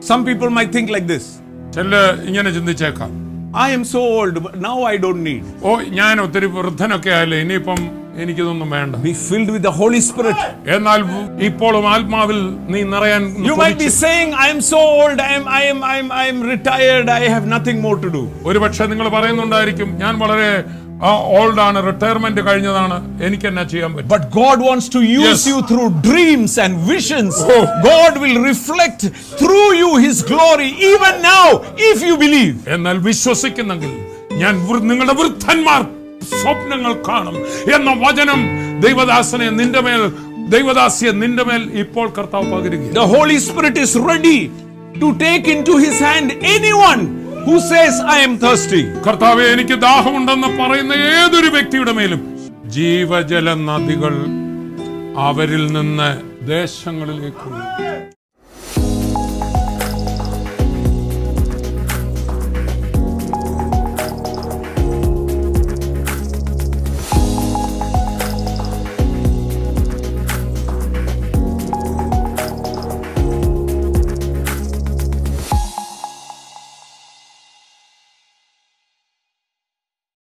Some people might think like this ചില ഇങ്ങനെ ചിന്തിച്ചേക്കാം I am so old, but now I don't need. ഓ ഞാൻ ഒത്തിരി വൃദ്ധനൊക്കെ ആയല്ലേ ഇനിയിപ്പം എനിക്കിതൊന്നും വേണ്ട Be filled with the Holy Spirit. എന്നാൽ ഇപ്പോഴും ആത്മാവിൽ നീ നിറയാൻ You might be saying, I am so old, I am, I am, I am, I am retired, I have nothing more to do. ഒരുപക്ഷെ നിങ്ങൾ പറയുന്നുണ്ടായിരിക്കും ഞാൻ വളരെ ഓൾഡ് ആണ് റിട്ടയർമെന്റ് കഴിഞ്ഞതാണ് എനിക്ക് എന്നാ ചെയ്യാൻ പറ്റും But God wants to use Yes. you through dreams and visions. Oh. God will reflect through you His glory even now if you believe. എന്നാൽ വിശ്വസിക്കുന്നെങ്കിൽ ഞാൻ വൃ- നിങ്ങളുടെ വൃദ്ധന്മാർ സ്വപ്നങ്ങൾ കാണും എന്ന വചനം ദൈവദാസനെ നിന്റെ മേൽ ദൈവദാസിയെ നിന്റെ മേൽ ഇപ്പോൾ കർത്താവ് പകരുക The Holy Spirit is ready to take into His hand anyone who says, I am thirsty. കർത്താവെ എനിക്ക് ദാഹമുണ്ടെന്ന് പറയുന്ന ഏതൊരു വ്യക്തിയുടെ മേലും ജീവജല നദികൾ അവരിൽ നിന്ന് ദേശങ്ങളിലേക്ക് ഒഴുകും.